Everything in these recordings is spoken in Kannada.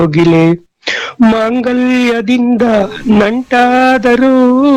ಹೋಗಿಲೆ ಮಾಂಗಲ್ಯದಿಂದ ನಂಟಾದರೂ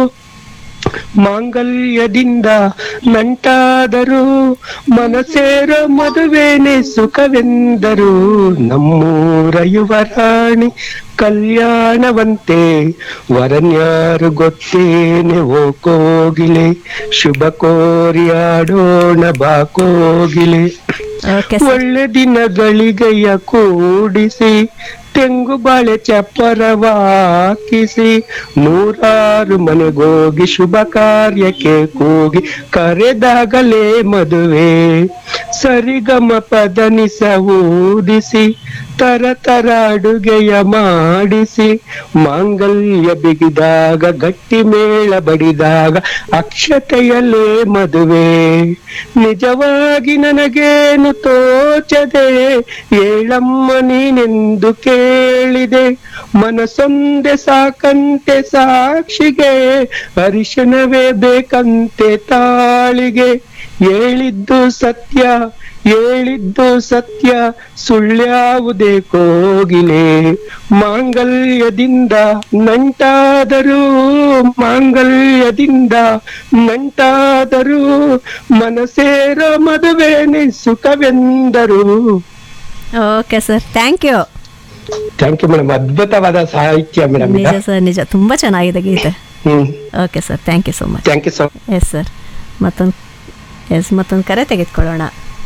ಮಾಂಗಲ್ಯದಿಂದ ನಂಟಾದರೂ ಮನಸೇರ ಮದುವೆನೆ ಸುಖವೆಂದರು ನಮ್ಮೂರ ಯುವರಾಣಿ ಕಲ್ಯಾಣವಂತೆ ವರನ್ಯಾರು ಗೊತ್ತೇನೆ ಓ ಕೋಗಿಲೆ ಶುಭ ಕೋರಿಯಾಡೋಣ ಬಾ ಕೋಗಿಲೆ ಓಕೆ ಸರ್ ಒಳ್ಳೆ ದಿನಗಳಿಗೆಯ ಕೂಡಿಸಿ ತೆಂಗು ಬಾಳೆ ಚಪ್ಪರವಾಕಿಸಿ ನೂರಾರು ಮನೆಗೋಗಿ ಶುಭ ಕಾರ್ಯಕ್ಕೆ ಕೂಗಿ ಕರೆದಾಗಲೇ ಮದುವೆ ಸರಿಗಮ ಪದನಿಸ ಊದಿಸಿ ತರ ತರ ಅಡುಗೆಯ ಮಾಡಿಸಿ ಮಾಂಗಲ್ಯ ಬಿಗಿದಾಗ ಗಟ್ಟಿ ಮೇಳ ಬಡಿದಾಗ ಅಕ್ಷತೆಯಲ್ಲೇ ಮದುವೆ ನಿಜವಾಗಿ ನನಗೇನು ತೋಚದೆ ಏಳಮ್ಮ ನೀನೆಂದು ಕೇಳಿದೆ ಮನಸೊಂದೆ ಸಾಕಂತೆ ಸಾಕ್ಷಿಗೆ ಅರಿಶನವೇ ಬೇಕಂತೆ ತಾಳಿಗೆ ಹೇಳಿದ್ದು ಸತ್ಯ ಹೇಳಿದ್ದು ಸತ್ಯ ಸುಳ್ಳ್ಯಾವುದೇ ಕೋಗಿಲೆ ಮಾಂಗಲ್ಯದಿಂದ ನಂಟಾದರೂ ಮಾಂಗಲ್ಯದಿಂದ ನಂಟಾದರೂ ಮನಸೇರ ಮದುವೆನೆ ಸುಖವೆಂದರು okay sir thank you thank you madam ಅದ್ಭುತವಾದ ಸಾಹಿತ್ಯ ಮೇಡಮ್ ನಿಜ ಸರ್ ನಿಜ ತುಂಬಾ ಚೆನ್ನಾಗಿದೆ ಗೀತೆ hmm okay sir thank you so much thank you so yes sir ಮತ್ತೊಂದು ಎಸ್ ಮತ್ತೊಂದು ಕರೆ ತೆಗೆದುಕೊಳ್ಳೋಣ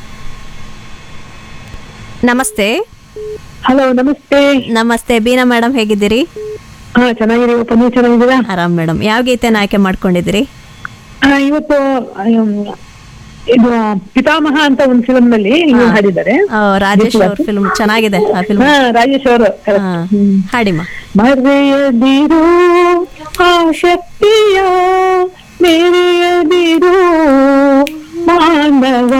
ನಮಸ್ತೆ ಹಲೋ ನಮಸ್ತೆ ನಮಸ್ತೆ ಬೀನಾ ಮೇಡಮ್ ಹೇಗಿದ್ದೀರಿ ಹಾ ಚೆನ್ನಾಗಿದೀವಪ್ಪ ನೀವು ಚೆನ್ನಾಗಿದ್ದೀರಾ ಆರಾಮ್ ಮೇಡಮ್ ಯಾವ ಗೀತೆನ ಆಯ್ಕೆ ಮಾಡ್ಕೊಂಡಿದ್ದೀರಿ ಹಾ ಇವತ್ತು ಆಮ್, ಇದು ಪಿತಾಮಹ ಅಂತ ಒಂದು ಫಿಲ್ಮ್ ನಲ್ಲಿ ನೀವು ಹಾ. ಹಾಡಿದ್ದಾರೆ ಆ, ರಾಜೇಶ್ ಅವ್ರ ಫಿಲ್ಮ್ ಚೆನ್ನಾಗಿದೆ ಆ ಫಿಲ್ಮ್ ಹಾ ರಾಜೇಶ್ ಅವರು ಹಾಡಿಮ್ಮ ಮರೆಯದಿರು ಆ ಶಕ್ತಿಯ ಮೆರೆಯದಿರು ಮಾನವ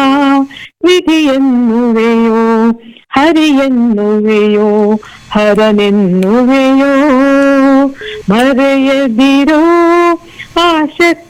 ವಿಧಿಯನ್ನುವೆಯೋ ಹರಿಯನ್ನುವೆಯೋ ಹರನೆನ್ನುವೆಯೋ ಮರೆಯದಿರೋ ಆ ಶಕ್ತಿ